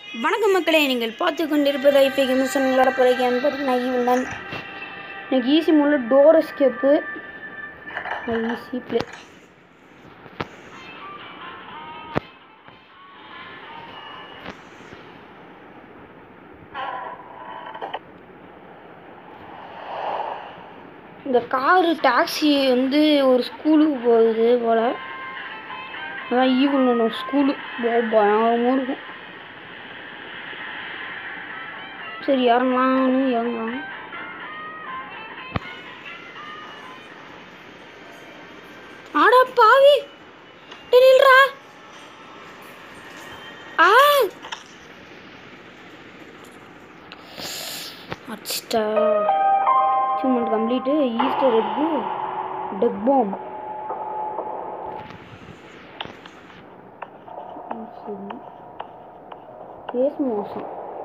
வணக்கம் மக்களே நீங்கள் பார்த்து கொண்டிருப்பது ஐபி கமிஷன் விளையாட போகிற கேம் பார்த்தீங்கன்னா ஈவன் எனக்கு ஈஸி மூல டோர் எஸ்கேப்பு ஈஸி ப்ளே இந்த காரு டாக்ஸி வந்து ஒரு ஸ்கூலுக்கு போகுது போல் அதான் ஈவன் ஸ்கூலு பயங்கரமாக இருக்கும் சரி இறங்கலாம்னு இறங்கலாம் ஆடா பாவி டேய் நில்றா ஆ அடிச்சிட்டா அச்சீவ்மெண்ட் கம்ப்ளீட்டு ஈஸ்டர் எக்கு டெக் பாம் சரி கேஸ் மோசம்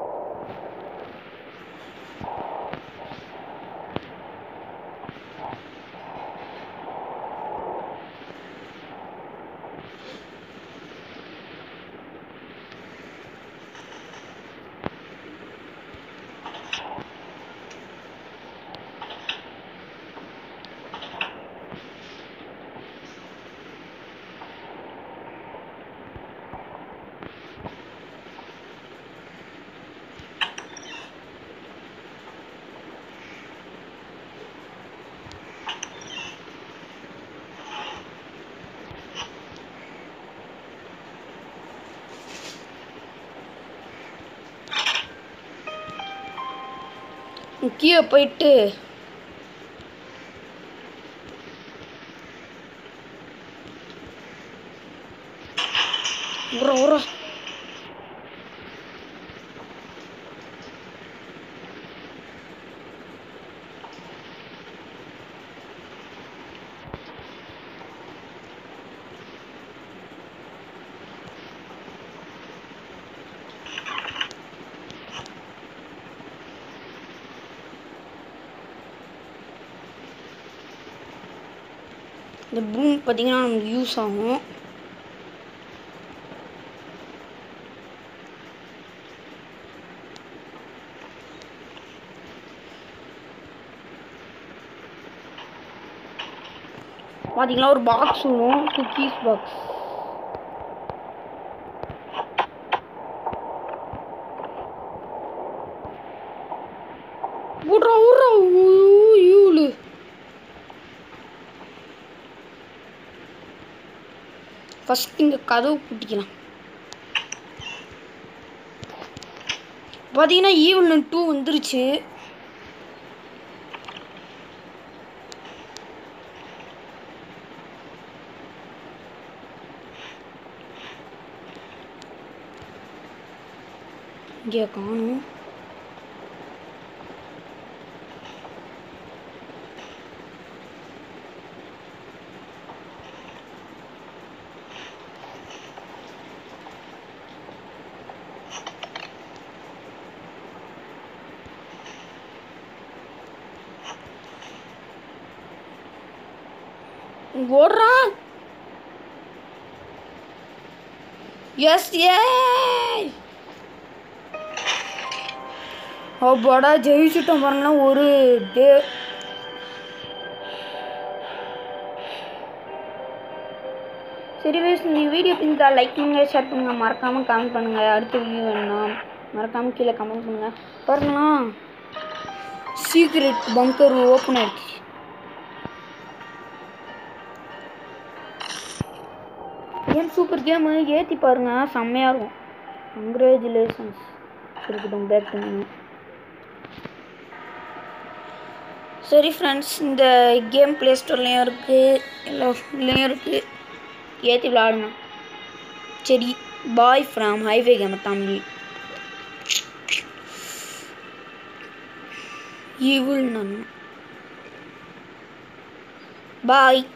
கீழே போயிட்டு உர உர இந்த பூம் பார்த்தீங்கன்னா நமக்கு யூஸ் ஆகும் பார்த்தீங்களா ஒரு பாக்ஸ் வரும் குக்கீஸ் பாக்ஸ் விட்றா விட்றா யூலு ஃபஸ்ட் இங்கே கதவு பூட்டிக்கலாம் பார்த்தீங்கன்னா ஈவன் டூ வந்துருச்சு இங்கே காணும் ஓடுறா எஸ் ஏ அப்பாடா ஜெயிச்சுட்டோம் பாருங்களா ஒரு டே சரி வேஸ் இந்த வீடியோ பிடிச்சா லைக் பண்ணுங்க ஷேர் பண்ணுங்க மறக்காம கமெண்ட் பண்ணுங்க அடுத்த வீடியோ வேணும்னா மறக்காம கீழே கமெண்ட் பண்ணுங்க பாருங்களா சீக்ரெட் பங்கர் ஓப்பன் ஆயிடுச்சு ஏன் சூப்பர் கேமு ஏற்றி பாருங்க செம்மையாக இருக்கும் கங்க்ராச்சுலேஷன்ஸ் இருக்கட்டும் பேக் பண்ணுங்க சரி ஃப்ரெண்ட்ஸ் இந்த கேம் ப்ளே ஸ்டோர்லேயும் இருக்குது எல்லா இதுலேயும் இருக்குது ஏற்றி விளாடுங்க சரி bye from highway game Tamil evil நான் பாய்